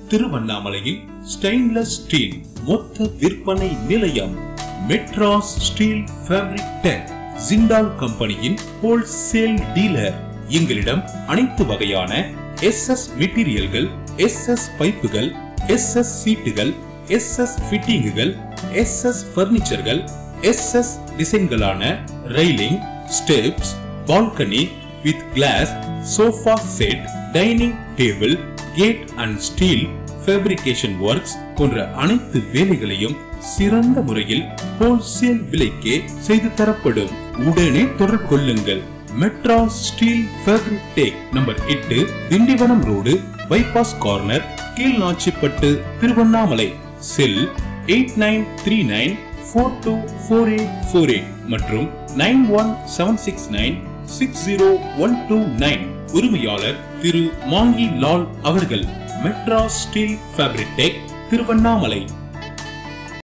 திருவண்ணாமலையில் stainless steel மொத்த விற்பனை நிலையம் Madras steel fabric tech Jindal கம்பெனியின் ஹோல்சேல் டீலர் எங்களிடம் அனைத்து வகையான எஸ் எஸ் மெட்டீரியல்கள் எஸ் எஸ் பைப்புகள் எஸ் எஸ் சீட்டுகள் எஸ் எஸ் ஃபிட்டிங்குகள் எஸ் எஸ் பர்னிச்சர்கள் எஸ் எஸ் டிசைன்களான railing steps balcony with glass sofa set dining table gate and steel fabrication works போன்ற அனைத்து வேலைகளையும் சிறந்த முறையில் ஹோல்சேல் விலைக்கே செய்து தரப்படும் உடனே தொடர்பு கொள்ளுங்கள் Madras steel fabric tech number எட்டு Tindivanam road bypass corner Keelnachipattu Tiruvannamalai cell eight nine three nine four two four eight four eight மற்றும் nine one seven six nine six zero one two nine உரிமையாளர் திரு மாங்கி லால் அவர்கள் Madras steel fabric tech Tiruvannamalai